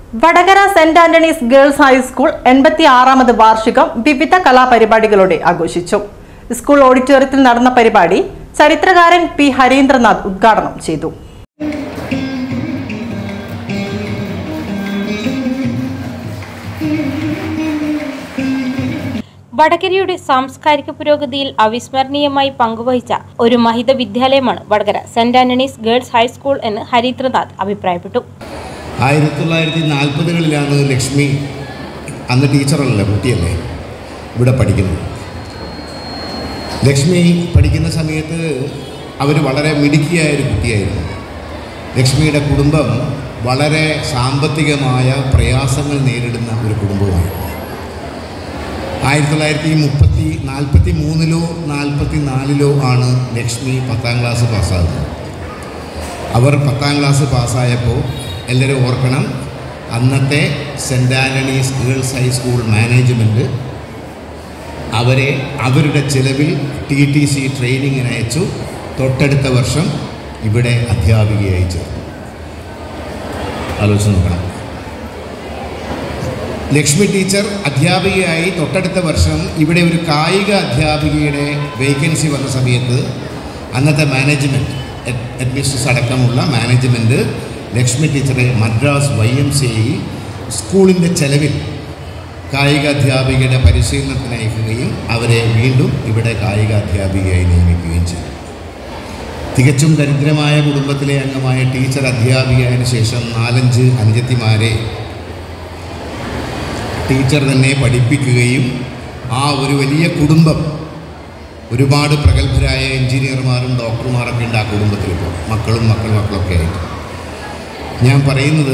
Vadakara Saint Antony's girls high school എൺപത്തി ആറാമത് വാർഷികം വിവിധ കലാപരിപാടികളോടെ ആഘോഷിച്ചു സ്കൂൾ ഓഡിറ്റോറിയത്തിൽ നടന്ന പരിപാടി ചരിത്രകാരൻ പി ഹരീന്ദ്രനാഥ് ഉദ്ഘാടനം ചെയ്തു വടകരയുടെ സാംസ്കാരിക പുരോഗതിയിൽ അവിസ്മരണീയമായി പങ്കുവഹിച്ച ഒരു മഹിത വിദ്യാലയമാണ് Vadakara Saint Antony's girls high school എന്ന് ഹരീന്ദ്രനാഥ് അഭിപ്രായപ്പെട്ടു ആയിരത്തി തൊള്ളായിരത്തി നാൽപ്പതുകളിലാണ് ലക്ഷ്മി അന്ന് ടീച്ചറല്ല കുട്ടിയല്ലേ ഇവിടെ പഠിക്കുന്നത് ലക്ഷ്മി പഠിക്കുന്ന സമയത്ത് അവർ വളരെ മിടുക്കിയായ ഒരു കുട്ടിയായിരുന്നു ലക്ഷ്മിയുടെ കുടുംബം വളരെ സാമ്പത്തികമായ പ്രയാസങ്ങൾ നേരിടുന്ന ഒരു കുടുംബമായിരുന്നു ആയിരത്തി തൊള്ളായിരത്തി മുപ്പത്തി നാൽപ്പത്തി മൂന്നിലോ നാൽപ്പത്തി നാലിലോ ആണ് ലക്ഷ്മി പത്താം ക്ലാസ് പാസ്സാകുന്നത് അവർ പത്താം ക്ലാസ് പാസ്സായപ്പോൾ എല്ലാവരും ഓർക്കണം അന്നത്തെ Saint Antony's girls high school management അവരെ അവരുടെ ചിലവിൽ ടി ടി സി ട്രെയിനിങ്ങിന് അയച്ചു തൊട്ടടുത്ത വർഷം ഇവിടെ അധ്യാപികയായി ചേർന്നു ആലോചിച്ച് നോക്കണം ലക്ഷ്മി ടീച്ചർ അധ്യാപികയായി തൊട്ടടുത്ത വർഷം ഇവിടെ ഒരു കായിക അധ്യാപികയുടെ വേക്കൻസി വന്ന സമയത്ത് അന്നത്തെ മാനേജ്മെൻറ്റ് അഡ്മിനിസ്ട്രേഷൻ അടക്കമുള്ള മാനേജ്മെൻറ്റ് ലക്ഷ്മി ടീച്ചറെ മദ്രാസ് വൈ എം സി സ്കൂളിൻ്റെ ചെലവിൽ കായിക അധ്യാപികയുടെ പരിശീലനത്തിന് അയക്കുകയും അവരെ വീണ്ടും ഇവിടെ കായിക അധ്യാപികയായി നിയമിക്കുകയും ചെയ്തു തികച്ചും ദരിദ്രമായ കുടുംബത്തിലെ അംഗമായ ടീച്ചർ അധ്യാപികയതിനു ശേഷം നാലഞ്ച് അനുജത്തിമാരെ ടീച്ചർ തന്നെ പഠിപ്പിക്കുകയും ആ ഒരു വലിയ കുടുംബം ഒരുപാട് പ്രഗത്ഭരായ എഞ്ചിനീയർമാരും ഡോക്ടർമാരൊക്കെ ഉണ്ട് ആ കുടുംബത്തിൽ ഇപ്പോൾ മക്കളും മക്കൾ മക്കളൊക്കെ ആയിട്ട് ഞാൻ പറയുന്നത്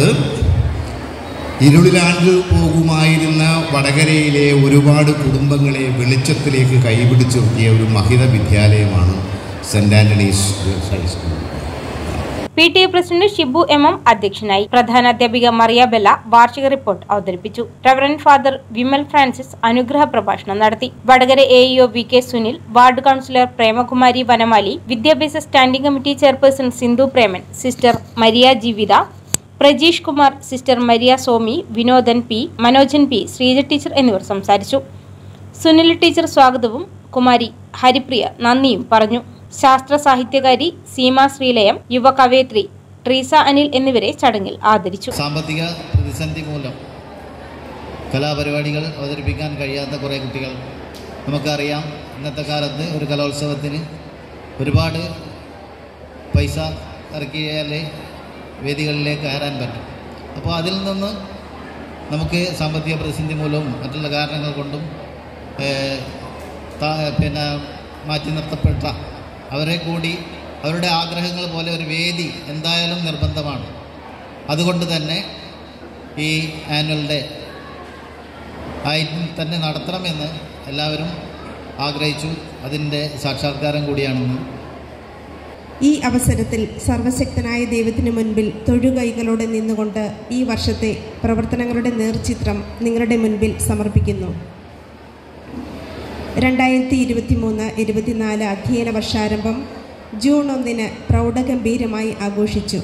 ഇരുളിലാണ്ട് പോകുമായിരുന്ന വടകരയിലെ ഒരുപാട് കുടുംബങ്ങളെ വെളിച്ചത്തിലേക്ക് കൈപിടിച്ചുയർത്തിയ ഒരു മഹിത വിദ്യാലയമാണ് Saint Antony's girls high school P T A president Shibu M M അധ്യക്ഷനായി പ്രധാനാധ്യാപിക മറിയ ബെല്ല വാർഷിക റിപ്പോർട്ട് അവതരിപ്പിച്ചു റവറൻ ഫാദർ വിമൽ ഫ്രാൻസിസ് അനുഗ്രഹ പ്രഭാഷണം നടത്തി Vadakara A E O V K Sunil ward councillor Premakumari Vanamali വിദ്യാഭ്യാസ standing committee chairperson Sindhu Preman sister Maria Jeevitha Prajeesh Kumar sister Maria Somi Vinodan P Manojan P Sreeja teacher എന്നിവർ സംസാരിച്ചു സുനിൽ ടീച്ചർ സ്വാഗതവും കുമാരി ഹരിപ്രിയ നന്ദിയും പറഞ്ഞു ശാസ്ത്ര സാഹിത്യകാരി സീമ ശ്രീലയം യുവ കവയത്രി ട്രീസ അനിൽ എന്നിവരെ ചടങ്ങിൽ ആദരിച്ചു സാമ്പത്തിക പ്രതിസന്ധി മൂലം കലാപരിപാടികൾ അവതരിപ്പിക്കാൻ കഴിയാത്ത കുറേ കുട്ടികൾ നമുക്കറിയാം ഇന്നത്തെ കാലത്ത് ഒരു കലോത്സവത്തിന് ഒരുപാട് പൈസ ഇറക്കിയാലേ വേദികളിലേക്ക് കയറാൻ പറ്റും അപ്പോൾ അതിൽ നിന്ന് നമുക്ക് സാമ്പത്തിക പ്രതിസന്ധി മൂലവും മറ്റുള്ള കാരണങ്ങൾ കൊണ്ടും ഏഹ്, താ- പിന്നെ മാറ്റി നിർത്തപ്പെട്ട അവരെ കൂടി അവരുടെ ആഗ്രഹങ്ങൾ പോലെ ഒരു വേദി എന്തായാലും നിർബന്ധമാണ് അതുകൊണ്ട് തന്നെ ഈ ആനുവൽ ഡേ ആയി തന്നെ നടത്തണമെന്ന് എല്ലാവരും ആഗ്രഹിച്ചു അതിൻ്റെ സാക്ഷാത്കാരം കൂടിയാണെന്ന് ഈ അവസരത്തിൽ സർവശക്തനായ ദൈവത്തിനു മുൻപിൽ തൊഴുകൈകളോടെ നിന്നുകൊണ്ട് ഈ വർഷത്തെ പ്രവർത്തനങ്ങളുടെ നേർചിത്രം നിങ്ങളുടെ മുൻപിൽ സമർപ്പിക്കുന്നു രണ്ടായിരത്തി ഇരുപത്തി മൂന്ന് ഇരുപത്തിനാല് അധ്യയന വർഷാരംഭം ജൂൺ ഒന്നിന് പ്രൗഢഗംഭീരമായി ആഘോഷിച്ചു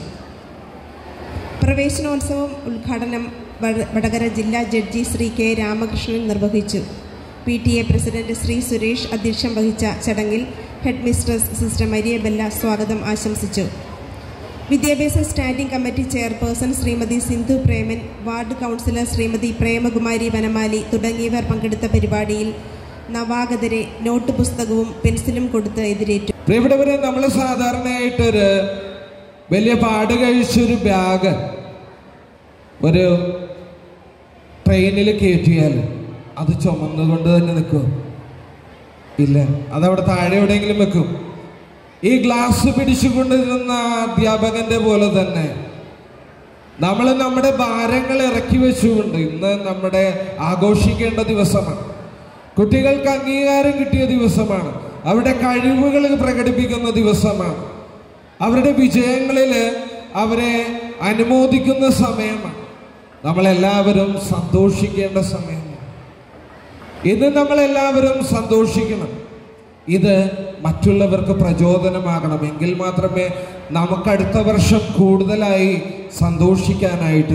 പ്രവേശനോത്സവം ഉദ്ഘാടനം വട- വടകര ജില്ലാ ജഡ്ജി ശ്രീ കെ രാമകൃഷ്ണൻ നിർവഹിച്ചു P T A president Shri Suresh അധ്യക്ഷം വഹിച്ച ചടങ്ങിൽ headmistress sister Maria Bella സ്വാഗതം ആശംസിച്ചു വിദ്യാഭ്യാസ standing committee chairperson Shrimati Sindhu Preman ward councillor Shrimati Premakumari Vanamali തുടങ്ങിയവർ പങ്കെടുത്ത പരിപാടിയിൽ നവാഗതരെ നോട്ട് പുസ്തകവും പെൻസിലും കൊടുത്ത് എതിരേറ്റു പ്രിയപ്പെട്ടവരെ നമ്മൾ സാധാരണയായിട്ടൊരു വലിയ പാട് കഴിച്ചൊരു ബാഗ് ഒരു ട്രെയിനിൽ കയറ്റിയാൽ അത് ചുമന്നുകൊണ്ട് തന്നെ നിൽക്കും ഇല്ല അതവിടെ താഴെ എവിടെയെങ്കിലും വെക്കും ഈ ഗ്ലാസ് പിടിച്ചുകൊണ്ടിരുന്ന ആ അധ്യാപകന്റെ പോലെ തന്നെ നമ്മൾ നമ്മുടെ ഭാരങ്ങൾ ഇറക്കി വെച്ചുകൊണ്ട് ഇന്ന് നമ്മുടെ ആഘോഷിക്കേണ്ട ദിവസമാണ് കുട്ടികൾക്ക് അംഗീകാരം കിട്ടിയ ദിവസമാണ് അവരുടെ കഴിവുകൾ പ്രകടിപ്പിക്കുന്ന ദിവസമാണ് അവരുടെ വിജയങ്ങളിൽ അവരെ അനുമോദിക്കുന്ന സമയമാണ് നമ്മളെല്ലാവരും സന്തോഷിക്കേണ്ട സമയമാണ് ഇന്ന് നമ്മളെല്ലാവരും സന്തോഷിക്കണം ഇത് മറ്റുള്ളവർക്ക് പ്രചോദനമാകണം എങ്കിൽ മാത്രമേ നമുക്ക് അടുത്ത വർഷം കൂടുതലായി സന്തോഷിക്കാനായിട്ട്